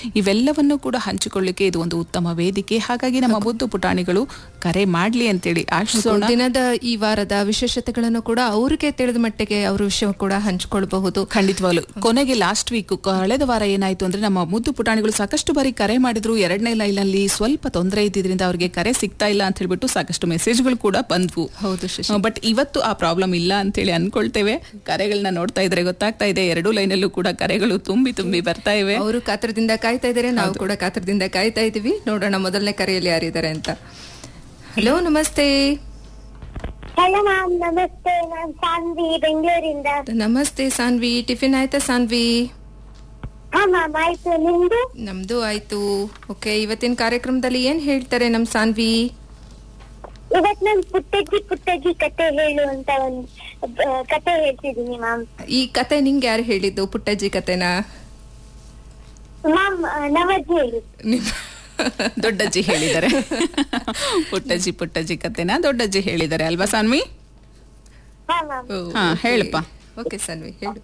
ಇವೆಲ್ಲವನ್ನು ಕೂಡ ಹಂಚಿಕೊಳ್ಳಿಕ್ಕೆ ಇದು ಒಂದು ಉತ್ತಮ ವೇದಿಕೆ ಹಾಗಾಗಿ ನಮ್ಮ ಮುದ್ದು ಪುಟಾಣಿಗಳು ಕರೆ ಮಾಡ್ಲಿ ಅಂತೇಳಿ ಆಶಿಸೋಣ ದಿನದ ಈ ವಾರದ ವಿಶೇಷತೆಗಳನ್ನು ಕೂಡ ಅವ್ರಿಗೆ ತಿಳಿದ ಮಟ್ಟಿಗೆ ಅವ್ರ ವಿಷಯ ಕೂಡ ಹಂಚಿಕೊಳ್ಬಹುದು ಖಂಡಿತವಾಗ್ಲು ಕೊನೆಗೆ ಲಾಸ್ಟ್ ವೀಕ್ ಕಳೆದ ವಾರ ಏನಾಯ್ತು ಅಂದ್ರೆ ನಮ್ಮ ಮುದ್ದು ಪುಟಾಣಿಗಳು ಸಾಕಷ್ಟು ಬಾರಿ ಕರೆ ಮಾಡಿದ್ರು ಎರಡನೇ ಲೈನ್ ಅಲ್ಲಿ ಸ್ವಲ್ಪ ತೊಂದರೆ ಇದ್ದಿದ್ರಿಂದ ಅವ್ರಿಗೆ ಕರೆ ಸಿಗ್ತಾ ಇಲ್ಲ ಅಂತ ಹೇಳ್ಬಿಟ್ಟು ಸಾಕಷ್ಟು ಮೆಸೇಜ್ಗಳು ಕೂಡ ಬಂದ್ವು ಹೌದು ಶಶಿ ಬಟ್ ಇವತ್ತು ಆ ಪ್ರಾಬ್ಲಮ್ ಇಲ್ಲ ಅಂತೇಳಿ ಅನ್ಕೊಳ್ತೇವೆ ಕರೆಗಳನ್ನ ನೋಡ್ತಾ ಇದ್ರೆ ಗೊತ್ತಾಗ್ತಾ ಇದೆ ಎರಡು ಲೈನಲ್ಲೂ ಕೂಡ ಕರೆಗಳು ತುಂಬಿ ತುಂಬಿ ಬರ್ತಾ ಇವೆ ಅವರು ಕಾತರದಿಂದ ಕಾಯ್ತಾ ಇದ್ದಾರೆ ನಾವು ಕೂಡ ಕಾತರದಿಂದ ಕಾಯ್ತಾ ಇದ್ದೀವಿ ನೋಡೋಣ ಮೊದಲನೇ ಕರೆಯಲ್ಲಿ ಯಾರಿದ್ದಾರೆ ಅಂತ ಹಲೋ ನಮಸ್ತೆ ಹಲೋ ಮ್ಯಾಮ್ ನಮಸ್ತೆ ನಾನು ಸಾನ್ವಿ ಬೆಂಗಳೂರಿಂದ ನಮಸ್ತೆ ಸಾನ್ವಿ ಟಿಫಿನ್ ಆಯ್ತಾ ಸಾನ್ವಿ ಹಾ ಮ್ಯಾಮ್ ಆಯ್ತು ನಿಮ್ದು ನಮ್ದು ಆಯ್ತು ಓಕೆ ಇವತ್ತಿನ ಕಾರ್ಯಕ್ರಮದಲ್ಲಿ ಏನ್ ಹೇಳ್ತಾರೆ ನಮ್ ಸಾನ್ವಿ ಇವತ್ ನಾನು ಪುಟ್ಟಜ್ಜಿ ಪುಟ್ಟಜ್ಜಿ ಕತೆ ಹೇಳು ಅಂತ ಒಂದ್ ಆ, ಕತೆ ಹೇಳ್ತಿದೀನಿ ಮ್ಯಾಮ್ ಈ ಕತೆ ನಿಂಗೆ ಯಾರು ಹೇಳಿದ್ದು ಪುಟ್ಟಜ್ಜಿ ಕತೆನಾ ಮ್ಯಾಮ್ ನವಜ್ಜಿ ಹೇಳಿ ನಿಮ್ ದೊಡ್ಡಜ್ಜಿ ಹೇಳಿದ್ದಾರೆ ಪುಟ್ಟಜ್ಜಿ ಪುಟ್ಟಜ್ಜಿ ಕತೆನ ದೊಡ್ಡಜ್ಜಿ ಹೇಳಿದ್ದಾರೆ ಅಲ್ವಾ ಸಾನ್ವಿ ಹಾ ಮ್ಯಾಮ್ ಹಾ, ಹೇಳಪ್ಪ. ಓಕೆ ಸಾನ್ವಿ ಹೇಳು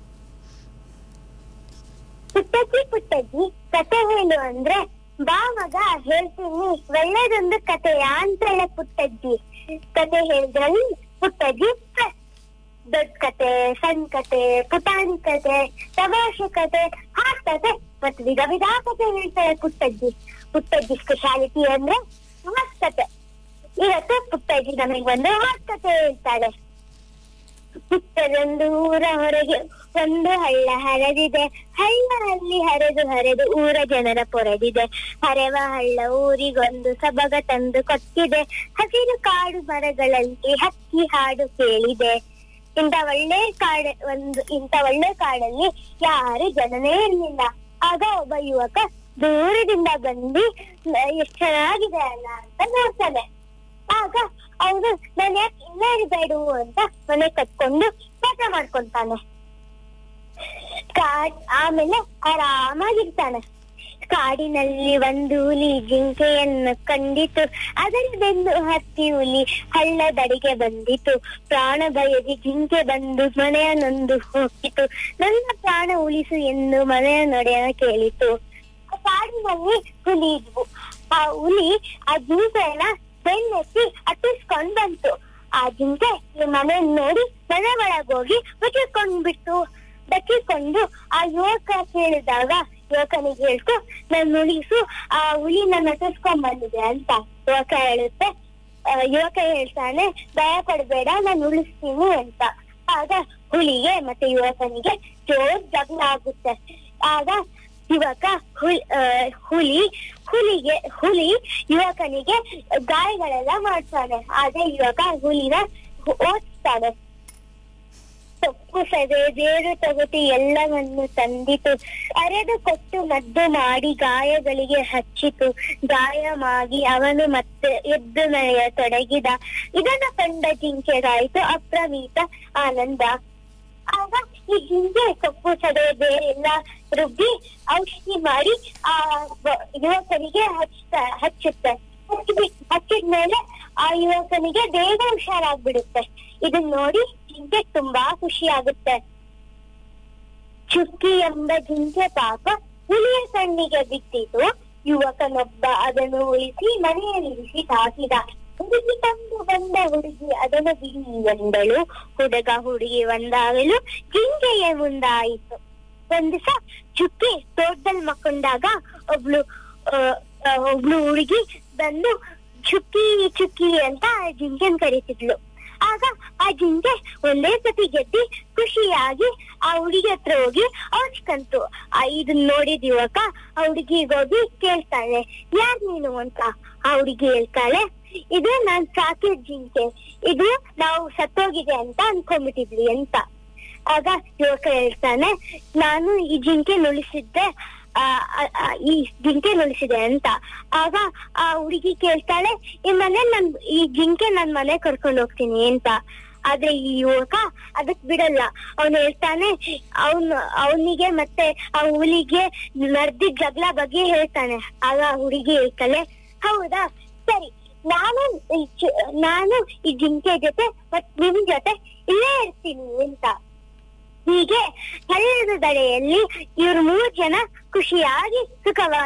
ಪುಟ್ಟಜ್ಜಿ ಪುಟ್ಟಜ್ಜಿ ಕತೆ ಹೇಳು ಅಂದ್ರೆ ಬಾ ಮಗ ಹೇಳ್ತೀನಿ ಒಳ್ಳೇದೊಂದು ಕತೆಯ ಅಂತ ಹೇಳ ಪುಟ್ಟಜ್ಜಿ ಕತೆ ಹೇಳಿದ್ರಲ್ಲಿ ಪುಟ್ಟಜ್ಜಿ first. ದೊಡ್ಡ ಕತೆ ಸಣ್ಣ ಕತೆ ಪುಟಾಣಿ ಕತೆ ತಮಾಷೆ ಕತೆ ಹಾಟ್ ಕತೆ ಮತ್ತು ವಿಧ ವಿಧ ಕತೆ ಹೇಳ್ತಾಳೆ ಪುಟ್ಟಜ್ಜಿ ಪುಟ್ಟಜ್ಜಿ ಸ್ಪೆಷಾಲಿಟಿ ಅಂದ್ರೆ ಹಾಟ್ ಕತೆ ಇವತ್ತು ಪುಟ್ಟಜ್ಜಿ ನಮಗೆ ಒಂದು ಹಾಟ್ ಕತೆ ಹೇಳ್ತಾಳೆ ಪುಟ್ಟದೊಂದು ಊರ ಹೊರಗೆ ಒಂದು ಹಳ್ಳ ಹರಿದಿದೆ ಹಳ್ಳ ಅಲ್ಲಿ ಹರಿದು ಹರಿದು ಊರ ಜನರ ಪೊರೆದಿದೆ ಹರೆವ ಹಳ್ಳ ಊರಿಗೊಂದು ಸಬಗ ತಂದು ಕೊಟ್ಟಿದೆ ಹಸಿರು ಕಾಡು ಮರಗಳಲ್ಲಿ ಹಕ್ಕಿ ಹಾಡು ಕೇಳಿದೆ ಇಂಥ ಒಳ್ಳೆ ಕಾಡ ಒಂದು ಇಂಥ ಒಳ್ಳೆ ಕಾಡಲ್ಲಿ ಯಾರು ಜನನೇ ಇರ್ಲಿಲ್ಲ ಆಗ ಒಬ್ಬ ಯುವಕ ದೂರದಿಂದ ಬಂದು ಎಷ್ಟ್ ಚೆನ್ನಾಗಿದೆ ಅಲ್ಲ ಅಂತ ನೋಡ್ತಾನೆ ಆಗ ಅವನು ನಾನು ಯಾಕೆ ಇಲ್ಲೇ ಇರಬೇಡು ಅಂತ ಮನೆ ಕಟ್ಕೊಂಡು ಕೆಲಸ ಮಾಡ್ಕೊಂತಾನೆ ಕಾಡ್ ಆಮೇಲೆ ಆರಾಮಾಗಿರ್ತಾನೆ ಕಾಡಿನಲ್ಲಿ ಒಂದು ಹುಲಿ ಜಿಂಕೆಯನ್ನು ಕಂಡಿತು ಅದರ ಬೆಂದು ಹತ್ತಿ ಹುಲಿ ಹಳ್ಳದಡಿಗೆ ಬಂದಿತು ಪ್ರಾಣ ಬಯದಿ ಜಿಂಕೆ ಬಂದು ಮನೆಯ ನೊಂದು ಹೋಗಿತು ನನ್ನ ಪ್ರಾಣ ಉಳಿಸು ಎಂದು ಮನೆಯ ನಡೆಯನ ಕೇಳಿತು ಆ ಕಾಡಿನಲ್ಲಿ ಹುಲಿ ಇದ್ವು ಆ ಹುಲಿ ಆ ಜಿಂಕೆಯನ್ನ ಬೆನ್ನೆತ್ತಿ ಹತ್ತಿಸ್ಕೊಂಡ್ ಬಂತು ಆ ಜಿಂಕೆ ಈ ಮನೆ ನೋಡಿ ಮನೆ ಒಳಗೋಗಿ ಮುಚ್ಚಿಕೊಂಡ್ಬಿಟ್ಟು ದಕ್ಕಿಕೊಂಡು ಆ ಯುವಕ ಕೇಳಿದಾಗ ಯುವಕನಿಗೆ ಹೇಳ್ತು ನನ್ ಉಳಿಸು ಆ ಹುಲಿ ನನ್ನ ಹತ್ತಿಸ್ಕೊಂಡ್ ಬಂದಿದೆ ಅಂತ ಯುವಕ ಹೇಳುತ್ತೆ ಆ, ಯುವಕ ಹೇಳ್ತಾನೆ ಭಯ ಪಡ್ಬೇಡ ನಾನು ಉಳಿಸ್ತೀನಿ ಅಂತ ಆಗ ಹುಲಿಗೆ ಮತ್ತೆ ಯುವಕನಿಗೆ ಜೋರ್ ಜಗಳ ಆಗುತ್ತೆ ಆಗ ಯುವಕ ಹುಲ್ ಆ, ಹುಲಿ ಹುಲಿಗೆ ಹುಲಿ ಯುವಕನಿಗೆ ಗಾಯಗಳೆಲ್ಲ ಮಾಡ್ತಾನೆ ಆದ್ರೆ ಯುವಕ ಹುಲಿನ ಓದಿಸ್ತಾನೆ ಸೊಪ್ಪು ಸದೆ ಬೇರು ತಗುತಿ ಎಲ್ಲವನ್ನು ತಂದಿತು ಅರೆದು ಕೊಟ್ಟು ಮದ್ದು ಮಾಡಿ ಗಾಯಗಳಿಗೆ ಹಚ್ಚಿತು ಗಾಯಮಾಗಿ ಅವನು ಮತ್ತೆ ಎದ್ದು ನಡೆಯ ತೊಡಗಿದ ಇದನ್ನು ಕಂಡ ಜಿಂಕೆಗಾಯಿತು ಅಪ್ರಮೀತ ಆನಂದ ಆಗ ಈ ಜಿಂಕೆ ಸೊಪ್ಪು ಸದೆ ಬೇರೆಲ್ಲ ರುಬ್ಬಿ ಔಷಧಿ ಮಾಡಿ ಆ ಬ- ಯುವಕನಿಗೆ ಹಚ್ತ ಹಚ್ಚುತ್ತೆ ಹಚ್ಚಿಬಿಟ್ ಹಚ್ಚಿದ್ಮೇಲೆ ಆ ಯುವಕನಿಗೆ ಬೇಗ ಹುಷಾರಾಗ್ಬಿಡುತ್ತೆ ಇದನ್ನ ನೋಡಿ ಜಿಂಕೆ ತುಂಬಾ ಖುಷಿ ಆಗುತ್ತೆ ಚುಕ್ಕಿ ಎಂಬ ಜಿಂಕೆ ಪಾಪ ಹುಲಿಯ ಕಣ್ಣಿಗೆ ಬಿಟ್ಟಿತು ಯುವಕನೊಬ್ಬ ಅದನ್ನು ಉಳಿಸಿ ಮನೆಯಲ್ಲಿರಿಸಿ ಸಾಕಿದ ಹುಡುಗಿ ತಂದು ಬಂದ ಹುಡುಗಿ ಅದನ್ನು ಬಿಡಿ ಎಂದಳು ಹುಡುಗ ಹುಡುಗಿ ಒಂದಾಗಲು ಜಿಂಕೆಯ ಮುಂದಾಯಿತು ಒಂದ್ ದಿವಸ ಚುಕ್ಕಿ ತೋಟದಲ್ಲಿ ಮಕ್ಕೊಂಡಾಗ ಒಬ್ಳು ಆ, ಆ, ಒಬ್ಳು ಹುಡುಗಿ ಬಂದು ಚುಕ್ಕಿ ಚುಕ್ಕಿ ಅಂತ ಜಿಂಕೆನ್ ಕರೀತಿದ್ಲು ಆಗ ಆ ಜಿಂಕೆ ಒಂದೇ ಸತಿ ಗೆದ್ದಿ ಖುಷಿಯಾಗಿ ಆ ಹುಡುಗಿ ಹತ್ರ ಹೋಗಿ ಔಚ್ಕಂತು ಆ ಇದನ್ ನೋಡಿದ ಯುವಕ ಆ ಹುಡುಗಿಗೆ ಹೋಗಿ ಕೇಳ್ತಾಳೆ ಯಾರ್ ನೀನು ಅಂತ ಆ ಹುಡುಗಿ ಹೇಳ್ತಾಳೆ ಇದು ನಾನ್ ಸಾಕಿದ್ ಜಿಂಕೆ ಇದು ನಾವು ಸತ್ತೋಗಿದೆ ಅಂತ ಅನ್ಕೊಂಡ್ಬಿಟ್ಟಿದ್ವಿ ಅಂತ ಆಗ ಯುವಕ ಹೇಳ್ತಾನೆ ನಾನು ಈ ಜಿಂಕೆ ನುಳಿಸಿದ್ದೆ ಆ, ಆ, ಆ, ಈ ಜಿಂಕೆ ನುಳಿಸಿದೆ ಅಂತ ಆಗ ಆ ಹುಡುಗಿ ಕೇಳ್ತಾಳೆ ಈ ಮನೆ ನನ್ ಈ ಜಿಂಕೆ ನನ್ ಮನೆ ಕರ್ಕೊಂಡು ಹೋಗ್ತೀನಿ ಅಂತ ಆದ್ರೆ ಈ ಯುವಕ ಅದಕ್ ಬಿಡಲ್ಲ ಅವನು ಹೇಳ್ತಾನೆ ಅವನು ಅವನಿಗೆ ಮತ್ತೆ ಆ ಹುಲಿಗೆ ನಡೆದಿದ್ ಜಗಳ ಬಗ್ಗೆ ಹೇಳ್ತಾನೆ ಆಗ ಆ ಹುಡುಗಿ ಹೇಳ್ತಾಳೆ ಹೌದಾ ಸರಿ ನಾನು ಈ ಚು- ನಾನು ಈ ಜಿಂಕೆ ಜೊತೆ ಮತ್ ನಿಮ್ ಜೊತೆ ಇಲ್ಲೇ ಇರ್ತೀನಿ ಅಂತ ಹೀಗೆ ಹಳ್ಳದ ದಡೆಯಲ್ಲಿ ಇವ್ರು ಮೂರ್ ಜನ ಖುಷಿಯಾಗಿ ಸುಖವಾಗಿ